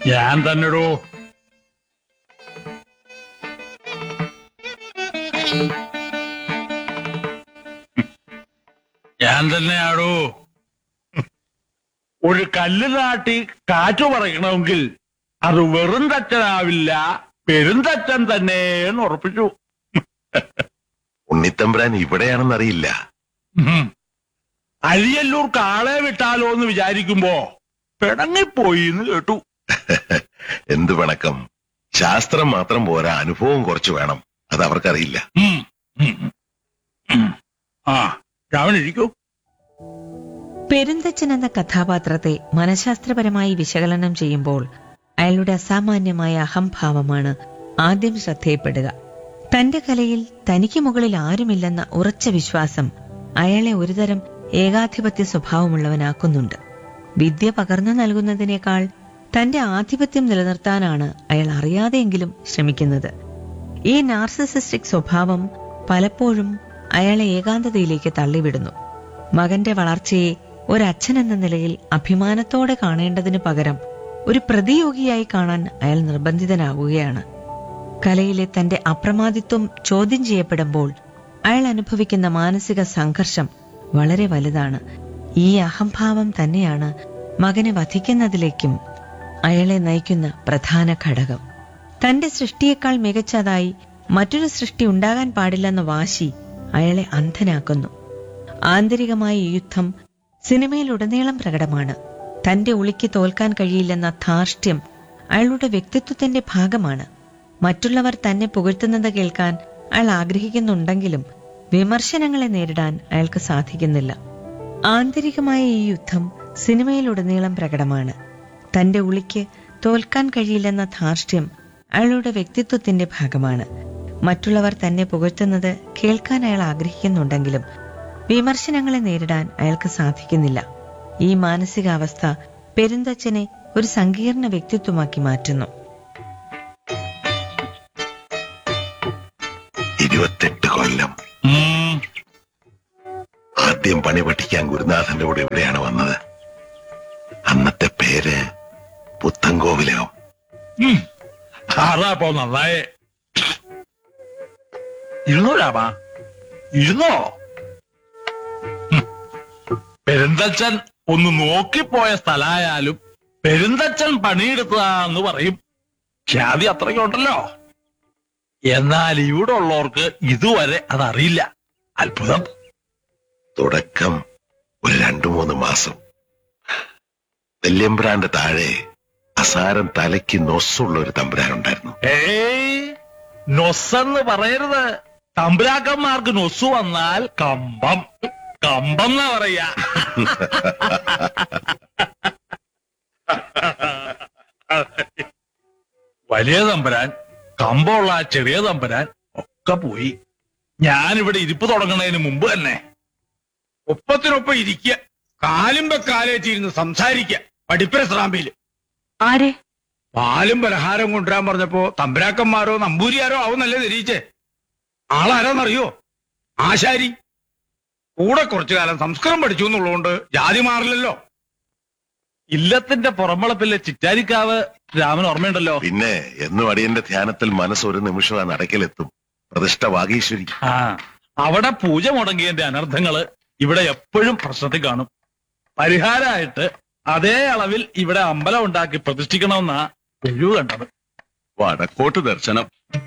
ഞാൻ തന്നെടോ ഞാൻ തന്നെയാടോ ഒരു കല്ല് നാട്ടി കാറ്റു പറയണമെങ്കിൽ അത് വെറും തച്ചനാവില്ല പെരുന്തച്ചൻ തന്നെ എന്ന് ഉറപ്പിച്ചു ഉണ്ണിത്തമ്പ്രാൻ ഇവിടെയാണെന്നറിയില്ല ഉം. അരിയല്ലൂർ കാളെ വിട്ടാലോ എന്ന് വിചാരിക്കുമ്പോ പിണങ്ങിപ്പോയി എന്ന് കേട്ടു എന്തു പിണക്കം ശാസ്ത്രം മാത്രം പോരാ അനുഭവം കുറച്ച് വേണം അത് അവർക്കറിയില്ല ഉം. ഉം. ഉം. ആ രാവണിരിക്കൂ പെരുന്തച്ചൻ എന്ന കഥാപാത്രത്തെ മനഃശാസ്ത്രപരമായി വിശകലനം ചെയ്യുമ്പോൾ അയാളുടെ അസാമാന്യമായ അഹംഭാവമാണ് ആദ്യം ശ്രദ്ധയപ്പെടുക തന്റെ കലയിൽ തനിക്ക് മുകളിൽ ആരുമില്ലെന്ന ഉറച്ച വിശ്വാസം അയാളെ ഒരുതരം ഏകാധിപത്യ സ്വഭാവമുള്ളവനാക്കുന്നുണ്ട് വിദ്യ പകർന്നു നൽകുന്നതിനേക്കാൾ തന്റെ ആധിപത്യം നിലനിർത്താനാണ് അയാൾ അറിയാതെയെങ്കിലും ശ്രമിക്കുന്നത് ഈ നാർസിസിസ്റ്റിക് സ്വഭാവം പലപ്പോഴും അയാളെ ഏകാന്തതയിലേക്ക് തള്ളിവിടുന്നു മകന്റെ വളർച്ചയെ ഒരച്ഛൻ എന്ന നിലയിൽ അഭിമാനത്തോടെ കാണേണ്ടതിനു പകരം ഒരു പ്രതിയോഗിയായി കാണാൻ അയാൾ നിർബന്ധിതനാകുകയാണ് കലയിലെ തന്റെ അപ്രമാദിത്വം ചോദ്യം ചെയ്യപ്പെടുമ്പോൾ അയാൾ അനുഭവിക്കുന്ന മാനസിക സംഘർഷം വളരെ വലുതാണ് ഈ അഹംഭാവം തന്നെയാണ് മകനെ വധിക്കുന്നതിലേക്കും അയാളെ നയിക്കുന്ന പ്രധാന ഘടകം തന്റെ സൃഷ്ടിയേക്കാൾ മികച്ചതായി മറ്റൊരു സൃഷ്ടി ഉണ്ടാകാൻ പാടില്ലെന്ന വാശി അയാളെ അന്ധനാക്കുന്നു ആന്തരികമായ ഈ യുദ്ധം സിനിമയിലുടനീളം പ്രകടമാണ് തന്റെ ഉളിക്ക് തോൽക്കാൻ കഴിയില്ലെന്ന ധാർഷ്ട്യം അയാളുടെ വ്യക്തിത്വത്തിന്റെ ഭാഗമാണ് മറ്റുള്ളവർ തന്നെ പുകഴ്ത്തുന്നത് കേൾക്കാൻ അയാൾ ആഗ്രഹിക്കുന്നുണ്ടെങ്കിലും വിമർശനങ്ങളെ നേരിടാൻ അയാൾക്ക് സാധിക്കുന്നില്ല ആന്തരികമായ ഈ യുദ്ധം സിനിമയിലുടനീളം പ്രകടമാണ് തന്റെ ഉളിക്ക് തോൽക്കാൻ കഴിയില്ലെന്ന ധാർഷ്ട്യം അയാളുടെ വ്യക്തിത്വത്തിന്റെ ഭാഗമാണ് മറ്റുള്ളവർ തന്നെ പുകഴ്ത്തുന്നത് കേൾക്കാൻ അയാൾ ആഗ്രഹിക്കുന്നുണ്ടെങ്കിലും വിമർശനങ്ങളെ നേരിടാൻ അയാൾക്ക് സാധിക്കുന്നില്ല ഈ മാനസികാവസ്ഥ പെരുന്തച്ഛനെ ഒരു സങ്കീർണ വ്യക്തിത്വമാക്കി മാറ്റുന്നു ഇരുപത്തെട്ട് കൊല്ലം ഉം. ആദ്യം പണി പഠിക്കാൻ ഗുരുനാഥന്റെ കൂടെ ഇവിടെയാണ് വന്നത് അന്നത്തെ പേര് പുത്തൻകോവിലകം ഉം. അതാ ഇപ്പൊ നന്നായേ ഇരുന്നോ രാമ ഇരുന്നോ ഉം. പെരുന്തച്ചൻ ഒന്ന് നോക്കിപ്പോയ സ്ഥലമായാലും പെരുന്തച്ചൻ പണിയെടുത്തതാന്ന് പറയും ഖ്യാതി അത്രയ്ക്കുണ്ടല്ലോ എന്നാൽ ഇവിടെ ഉള്ളവർക്ക് ഇതുവരെ അതറിയില്ല അത്ഭുതം തുടക്കം ഒരു രണ്ടു മൂന്ന് മാസം വല്യമ്പ്രാന്റെ താഴെ അസാരം തലയ്ക്ക് നൊസ്സുള്ള ഒരു തമ്പുരാനുണ്ടായിരുന്നു ഏയ് നൊസ്സെന്ന് പറയരുത് തമ്പുരാക്കന്മാർക്ക് നൊസ്സു വന്നാൽ കമ്പം കമ്പം എന്നാ പറയാ വലിയ തമ്പുരാൻ കമ്പമുള്ള ആ ചെറിയ തമ്പുരാൻ ഒക്കെ പോയി ഞാനിവിടെ ഇരിപ്പ് തുടങ്ങുന്നതിന് മുമ്പ് തന്നെ ഒപ്പത്തിനൊപ്പം ഇരിക്കുക കാലും വെക്കാലേറ്റിരുന്ന് സംസാരിക്കുക പഠിപ്പര സ്രാമ്പിയില് ആരെ പാലും പലഹാരം കൊണ്ടുവരാൻ പറഞ്ഞപ്പോ തമ്പരാക്കന്മാരോ നമ്പൂരിയാരോ ആവുന്നല്ലേ തിരിച്ചേ ആളാരാന്നറിയോ ആശാരി കൂടെ കുറച്ചു കാലം സംസ്കൃതം പഠിച്ചു എന്നുള്ളതുകൊണ്ട് ജാതി മാറില്ലല്ലോ ഇല്ലത്തിന്റെ പുറമ്പളപ്പിലെ ചിറ്റാരിക്കാവ് രാമൻ ഓർമ്മയുണ്ടല്ലോ പിന്നെ എന്നും അടിയന്റെ ധ്യാനത്തിൽ മനസ്സ് ഒരു നിമിഷം ആ നടക്കിലെത്തും പ്രതിഷ്ഠ വാഗീശ്വരി ആ അവിടെ പൂജ മുടങ്ങിയതിന്റെ അനർത്ഥങ്ങള് ഇവിടെ എപ്പോഴും പ്രശ്നത്തിൽ കാണും പരിഹാരമായിട്ട് അതേ അളവിൽ ഇവിടെ അമ്പലം ഉണ്ടാക്കി പ്രതിഷ്ഠിക്കണമെന്നാ വെഴിവ് കണ്ടത് വടക്കോട്ട് ദർശനം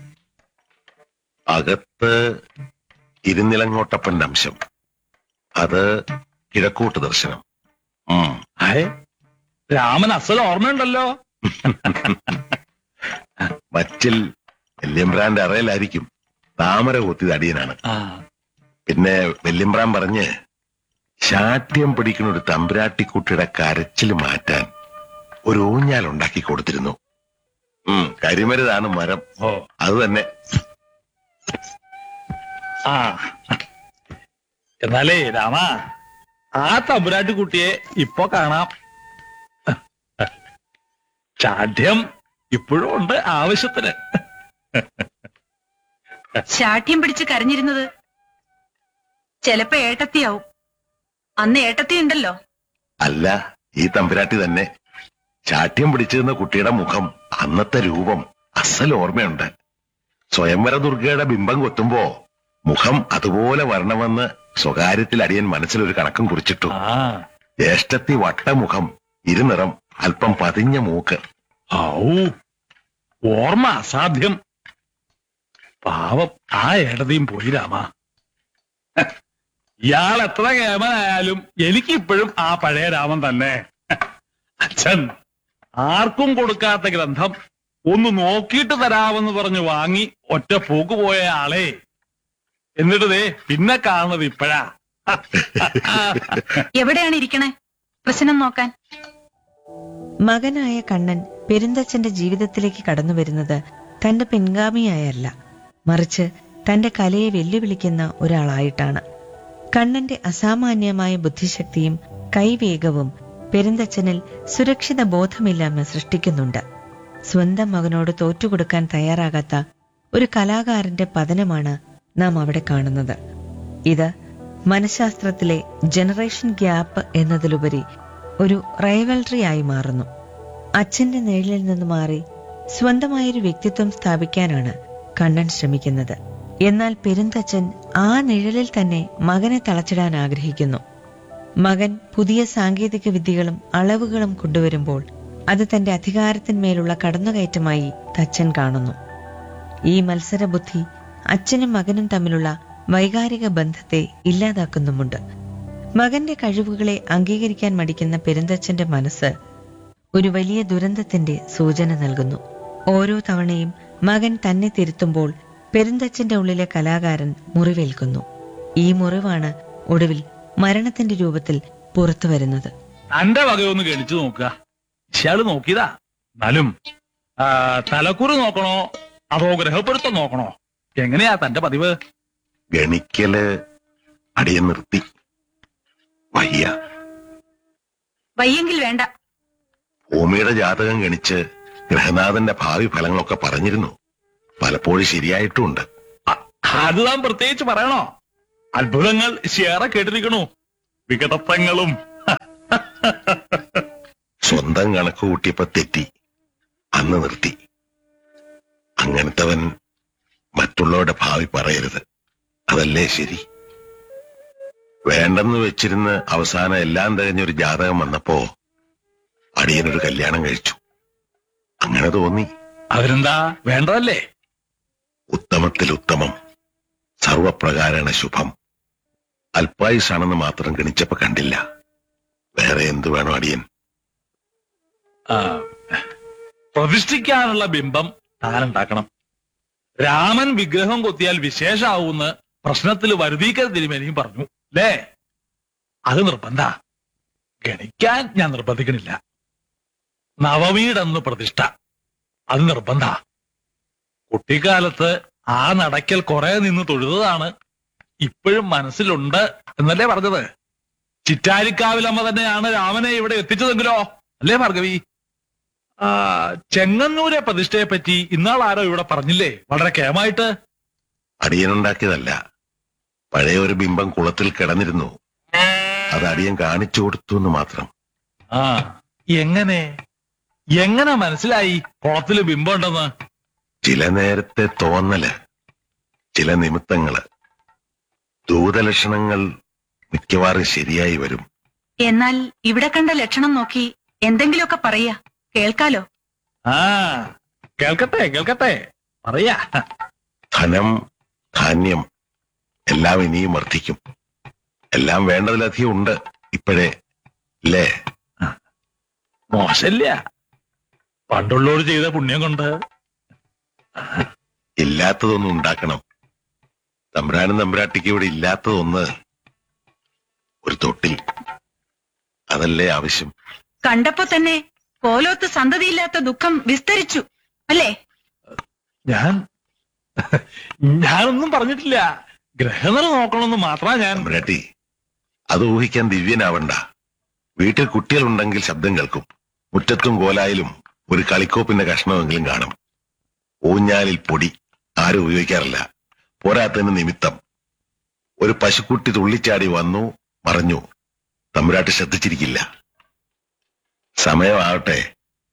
അകത്ത് ഇരുനിലങ്ങോട്ടപ്പന്റെ അംശം അത് കിഴക്കോട്ട് ദർശനം ഉം. ആയേ രാമൻ അസൽ ഓർമ്മയുണ്ടല്ലോ മറ്റിൽ വല്യമ്പ്രാന്റെ അറയിലായിരിക്കും താമര കൊത്തിയത് അടിയനാണ് ആ പിന്നെ വല്യമ്പ്രാൻ പറഞ്ഞ് ശാഠ്യം പിടിക്കുന്ന ഒരു തമ്പുരാട്ടിക്കുട്ടിയുടെ കരച്ചിൽ മാറ്റാൻ ഒരു ഊഞ്ഞാൽ ഉണ്ടാക്കി കൊടുത്തിരുന്നു ഉം കരിമരുതാണ് മരം ഓ അത് തന്നെ ആ എന്നാലേ രാമ ആ തമ്പുരാട്ടി കുട്ടിയെ ഇപ്പൊ കാണാം ചാഠ്യം ഇപ്പോഴും ഉണ്ട് ആവശ്യത്തിന് ശാഠ്യം പിടിച്ച് കരഞ്ഞിരുന്നത് ചിലപ്പോ ഏട്ടത്തിയാവും അന്ന് ഏട്ടത്തി ഉണ്ടല്ലോ അല്ല ഈ തമ്പുരാട്ടി തന്നെ ചാട്യം പിടിച്ചിരുന്ന കുട്ടിയുടെ മുഖം അന്നത്തെ രൂപം അസൽ ഓർമ്മയുണ്ട് സ്വയംവര ദുർഗയുടെ ബിംബം കൊത്തുമ്പോ മുഖം അതുപോലെ വരണമെന്ന് സ്വകാര്യത്തിൽ അടിയൻ മനസ്സിലൊരു കണക്കും കുറിച്ചിട്ടു ആ ജ്യേഷ്ഠത്തി വട്ടമുഖം ഇരുനിറം അല്പം പതിഞ്ഞ മൂക്ക് ഔ ഓർമ്മ അസാധ്യം പാവം ആ ഏടതയും പോയി രാമ ഇയാൾ എത്ര കേമനായാലും എനിക്കിപ്പോഴും ആ പഴയ രാമൻ തന്നെ അച്ഛൻ ആർക്കും കൊടുക്കാത്ത ഗ്രന്ഥം ഒന്ന് നോക്കിയിട്ട് തരാമെന്ന് പറഞ്ഞു വാങ്ങി ഒറ്റ പോക്ക് പോയ ആളെ എന്നിട്ട് ദേ പിന്നെ കാണുന്നത് ഇപ്പോഴാ എവിടെയാണ് ഇരിക്കണേ പ്രശ്നം നോക്കാൻ മകനായ കണ്ണൻ പെരുന്തച്ഛന്റെ ജീവിതത്തിലേക്ക് കടന്നു വരുന്നത് തന്റെ പിൻഗാമിയായല്ല മറിച്ച് തന്റെ കലയെ വെല്ലുവിളിക്കുന്ന ഒരാളായിട്ടാണ് കണ്ണന്റെ അസാമാന്യമായ ബുദ്ധിശക്തിയും കൈവേഗവും പെരുന്തച്ഛനിൽ സുരക്ഷിത ബോധമില്ലായ്മ സൃഷ്ടിക്കുന്നുണ്ട് സ്വന്തം മകനോട് തോറ്റുകൊടുക്കാൻ തയ്യാറാകാത്ത ഒരു കലാകാരന്റെ പതനമാണ് നാം അവിടെ കാണുന്നത് ഇത് മനഃശാസ്ത്രത്തിലെ ജനറേഷൻ ഗ്യാപ്പ് എന്നതിലുപരി ഒരു റൈവൽറി ആയി മാറുന്നു അച്ഛന്റെ നിഴലിൽ നിന്ന് മാറി സ്വന്തമായൊരു വ്യക്തിത്വം സ്ഥാപിക്കാനാണ് കണ്ണൻ ശ്രമിക്കുന്നത് എന്നാൽ പെരുന്തച്ഛൻ ആ നിഴലിൽ തന്നെ മകനെ തളച്ചിടാൻ ആഗ്രഹിക്കുന്നു മകൻ പുതിയ സാങ്കേതിക വിദ്യകളും അളവുകളും കൊണ്ടുവരുമ്പോൾ അത് തന്റെ അധികാരത്തിന്മേലുള്ള കടന്നുകയറ്റമായി തച്ചൻ കാണുന്നു ഈ മത്സരബുദ്ധി അച്ഛനും മകനും തമ്മിലുള്ള വൈകാരിക ബന്ധത്തെ ഇല്ലാതാക്കുന്നുമുണ്ട് മകന്റെ കഴിവുകളെ അംഗീകരിക്കാൻ മടിക്കുന്ന പെരുന്തച്ഛന്റെ മനസ്സ് ഒരു വലിയ ദുരന്തത്തിന്റെ സൂചന നൽകുന്നു ഓരോ തവണയും മകൻ തന്നെ തിരുത്തുമ്പോൾ പെരുന്തച്ഛന്റെ ഉള്ളിലെ കലാകാരൻ മുറിവേൽക്കുന്നു ഈ മുറിവാണ് ഒടുവിൽ മരണത്തിന്റെ രൂപത്തിൽ പുറത്തു വരുന്നത് തന്റെ വകയൊന്ന് ഗണിച്ചു നോക്കുക ഇയാള് നോക്കിയതാ എന്നാലും ആ, തലക്കുറി നോക്കണോ അതോ ഗ്രഹപ്പൊരുത്തം നോക്കണോ എങ്ങനെയാ തന്റെ പതിവ് ഗണിക്കല് അടിയൻ നിർത്തി വയ്യ വയ്യെങ്കിൽ വേണ്ട ഭൂമിയുടെ ജാതകം ഗണിച്ച് ഗ്രഹനാഥന്റെ ഭാവി ഫലങ്ങളൊക്കെ പറഞ്ഞിരുന്നു പലപ്പോഴും ശരിയായിട്ടുമുണ്ട് അ- അത് താൻ പ്രത്യേകിച്ച് പറയണോ അത്ഭുതങ്ങൾ ഏറെ കേട്ടിരിക്കണു വികടത്വങ്ങളും സ്വന്തം കണക്ക് കൂട്ടിയപ്പോ തെറ്റി അന്ന് നിർത്തി അങ്ങനത്തവൻ മറ്റുള്ളവരുടെ ഭാവി പറയരുത് അതല്ലേ ശരി വേണ്ടെന്ന് വെച്ചിരുന്ന് അവസാനം എല്ലാം തികഞ്ഞൊരു ജാതകം വന്നപ്പോ അടിയനൊരു കല്യാണം കഴിച്ചു അങ്ങനെ തോന്നി അതിനെന്താ വേണ്ടതല്ലേ ഉത്തമത്തിൽ ഉത്തമം സർവപ്രകാരണ ശുഭം അല്പായുസാണെന്ന് മാത്രം ഗണിച്ചപ്പോ കണ്ടില്ല വേറെ എന്തു വേണോ അടിയൻ ആ, പ്രതിഷ്ഠിക്കാനുള്ള ബിംബം താനുണ്ടാക്കണം രാമൻ വിഗ്രഹം കൊത്തിയാൽ വിശേഷാവൂന്ന് പ്രശ്നത്തിൽ വരുതീക്കൽ തിരുമേനിയും പറഞ്ഞു അല്ലേ അത് നിർബന്ധ ഗണിക്കാൻ ഞാൻ നിർബന്ധിക്കണില്ല നവമീടന്ന് പ്രതിഷ്ഠ അത് നിർബന്ധ കുട്ടിക്കാലത്ത് ആ നടക്കൽ കുറെ നിന്ന് തൊഴുതതാണ് ഇപ്പോഴും മനസ്സിലുണ്ട് എന്നല്ലേ പറഞ്ഞത് ചിറ്റാരിക്കാവിലമ്മ തന്നെയാണ് രാമനെ ഇവിടെ എത്തിച്ചതെങ്കിലോ അല്ലേ ഭാർഗവി ആ ചെങ്ങന്നൂരെ പ്രതിഷ്ഠയെ പറ്റി ഇന്നാൾ ആരോ ഇവിടെ പറഞ്ഞില്ലേ വളരെ കേമായിട്ട് അടിയനുണ്ടാക്കിയതല്ല പഴയ ഒരു ബിംബം കുളത്തിൽ കിടന്നിരുന്നു അത് അടിയൻ കാണിച്ചു കൊടുത്തു എന്ന് മാത്രം ആ എങ്ങനെ എങ്ങനെ മനസ്സിലായി കുളത്തില് ബിംബം ഉണ്ടെന്ന് ചില നേരത്തെ തോന്നല് ചില നിമിത്തങ്ങള് ദൂതലക്ഷണങ്ങൾ മിക്കവാറും ശരിയായി വരും എന്നാൽ ഇവിടെ കണ്ട ലക്ഷണം നോക്കി എന്തെങ്കിലുമൊക്കെ പറയാ കേൾക്കാലോ ആ കേൾക്കട്ടെ കേൾക്കട്ടെ പറയാ ധനം ധാന്യം എല്ലാം ഇനിയും വർദ്ധിക്കും എല്ലാം വേണ്ടതിലധികം ഉണ്ട് ഇപ്പോഴേ അല്ലേ മോശമില്ല പണ്ടുള്ളവർ ചെയ്ത പുണ്യം കൊണ്ട് ഇല്ലാത്തതൊന്നും ഉണ്ടാക്കണം തമ്പുരാനും തമ്പുരാട്ടിക്ക് ഇവിടെ ഇല്ലാത്തതൊന്ന് ഒരു തൊട്ടിൽ അതല്ലേ ആവശ്യം കണ്ടപ്പോ തന്നെ കോലോത്ത് സന്തതിയില്ലാത്ത ദുഃഖം വിസ്തരിച്ചു അല്ലേ ഞാൻ ഞാനൊന്നും പറഞ്ഞിട്ടില്ല ഗ്രഹനില നോക്കണമെന്ന് മാത്രമാ ഞാൻ തമ്പുരാട്ടി അത് ഊഹിക്കാൻ ദിവ്യനാവണ്ട വീട്ടിൽ കുട്ടികളുണ്ടെങ്കിൽ ശബ്ദം കേൾക്കും മുറ്റത്തും കോലായിലും ഒരു കളിക്കോപ്പിന്റെ കഷ്ണമെങ്കിലും കാണും ഊഞ്ഞാലിൽ പൊടി ആരും ഉപയോഗിക്കാറില്ല പോരാത്തതിന് നിമിത്തം ഒരു പശുക്കുട്ടി തുള്ളിച്ചാടി വന്നു മറഞ്ഞു തമ്പുരാട്ടി ശ്രദ്ധിച്ചിരിക്കില്ല സമയമാവട്ടെ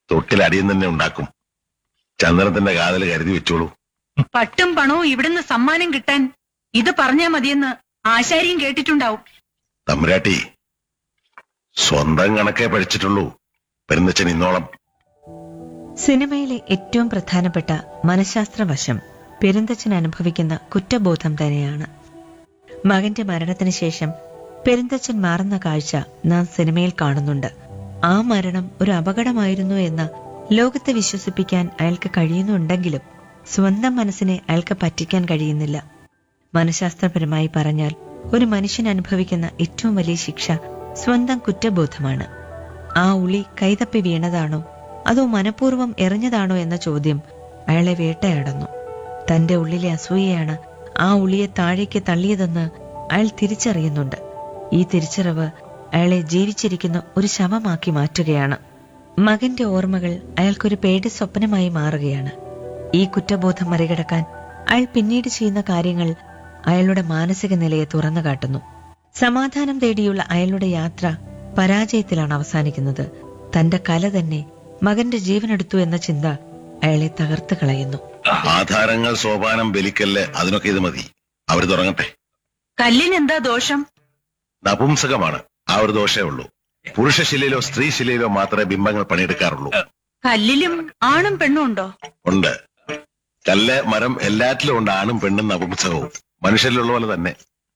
തൊട്ടിൽ അടിയും തന്നെ ഉണ്ടാക്കും ചന്ദനത്തിന്റെ കാതൽ കരുതി വെച്ചോളൂ പട്ടും പണവും ഇവിടുന്ന് സമ്മാനം കിട്ടാൻ ഇത് പറഞ്ഞാ മതിയെന്ന് ആശാരിയും കേട്ടിട്ടുണ്ടാവും തമ്പുരാട്ടി സ്വന്തം കണക്കേ പഠിച്ചിട്ടുള്ളൂ പെരുന്നച്ചൻ ഇന്നോളം സിനിമയിലെ ഏറ്റവും പ്രധാനപ്പെട്ട മനഃശാസ്ത്ര വശം പെരുന്തച്ചൻ അനുഭവിക്കുന്ന കുറ്റബോധം തന്നെയാണ് മകന്റെ മരണത്തിന് ശേഷം പെരുന്തച്ചൻ മാറുന്ന കാഴ്ച നാം സിനിമയിൽ കാണുന്നുണ്ട് ആ മരണം ഒരു അപകടമായിരുന്നു എന്ന ലോകത്തെ വിശ്വസിപ്പിക്കാൻ അയാൾക്ക് കഴിയുന്നുണ്ടെങ്കിലും സ്വന്തം മനസ്സിനെ അയാൾക്ക് പറ്റിക്കാൻ കഴിയുന്നില്ല മനഃശാസ്ത്രപരമായി പറഞ്ഞാൽ ഒരു മനുഷ്യൻ അനുഭവിക്കുന്ന ഏറ്റവും വലിയ ശിക്ഷ സ്വന്തം കുറ്റബോധമാണ് ആ ഉളി കൈതപ്പി വീണതാണോ അതോ മനഃപൂർവ്വം എറിഞ്ഞതാണോ എന്ന ചോദ്യം അയാളെ വേട്ടയാടുന്നു തന്റെ ഉള്ളിലെ അസൂയയാണ് ആ ഉളിയെ താഴേക്ക് തള്ളിയതെന്ന് അയാൾ തിരിച്ചറിയുന്നുണ്ട് ഈ തിരിച്ചറിവ് അയാളെ ജീവിച്ചിരിക്കുന്ന ഒരു ശവമാക്കി മാറ്റുകയാണ് മകന്റെ ഓർമ്മകൾ അയാൾക്കൊരു പേടി സ്വപ്നമായി മാറുകയാണ് ഈ കുറ്റബോധം മറികടക്കാൻ അയാൾ പിന്നീട് ചെയ്യുന്ന കാര്യങ്ങൾ അയാളുടെ മാനസിക നിലയെ തുറന്നു കാട്ടുന്നു സമാധാനം തേടിയുള്ള അയാളുടെ യാത്ര പരാജയത്തിലാണ് അവസാനിക്കുന്നത് തന്റെ കല തന്നെ മകന്റെ ജീവനെടുത്തു എന്ന ചിന്ത അയാളെ തകർത്ത് കളയുന്നു ആധാരങ്ങൾ സോപാനം ബലിക്കല്ല് അതിനൊക്കെ ഇത് മതി അവർ തുടങ്ങട്ടെ കല്ലിനെന്താ ദോഷം നപുംസകമാണ് ആ ഒരു ദോഷേ ഉള്ളൂ പുരുഷശിലയിലോ സ്ത്രീശിലയിലോ മാത്രമേ ബിംബങ്ങൾ പണിയെടുക്കാറുള്ളൂ കല്ലിലും ആണും പെണ്ണും ഉണ്ടോ ഉണ്ട് കല്ല് മരം എല്ലാറ്റിലും ഉണ്ട് ആണും പെണ്ണും നപുംസകവും മനുഷ്യരിലുള്ള പോലെ തന്നെ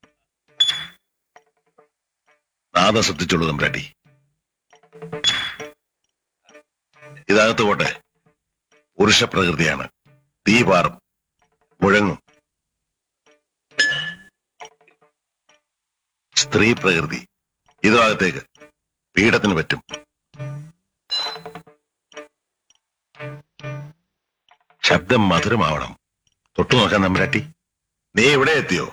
നാദം ശ്രദ്ധിച്ചോളൂ തമ്പ്രാട്ടി ഇതകത്ത് പോട്ടെ പുരുഷ പ്രകൃതിയാണ് തീ പാറും മുഴങ്ങും സ്ത്രീ പ്രകൃതി ഇതകത്തേക്ക് പീഠത്തിന് പറ്റും ശബ്ദം മധുരമാവണം തൊട്ടു നോക്കാൻ തമ്പുരാട്ടി നീ ഇവിടെ എത്തിയോ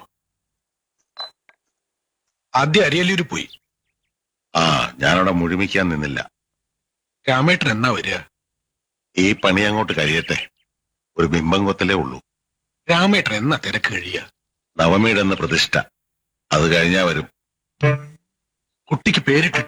ആദ്യം അരിയല്ലൂര് പോയി ആ ഞാനവിടെ മുഴുമിക്കാൻ നിന്നില്ല രാമേട്ടൻ എന്നാ വരിക ഈ പണി അങ്ങോട്ട് കഴിയട്ടെ ഒരു ബിംബം കൊത്തലേ ഉള്ളൂ രാമേട്ടൻ എന്നാ തിരക്ക് കഴിയുക നവമിയുടെ പ്രതിഷ്ഠ അത് കഴിഞ്ഞാ വരും കുട്ടിക്ക് പേരിട്ടിട്ട്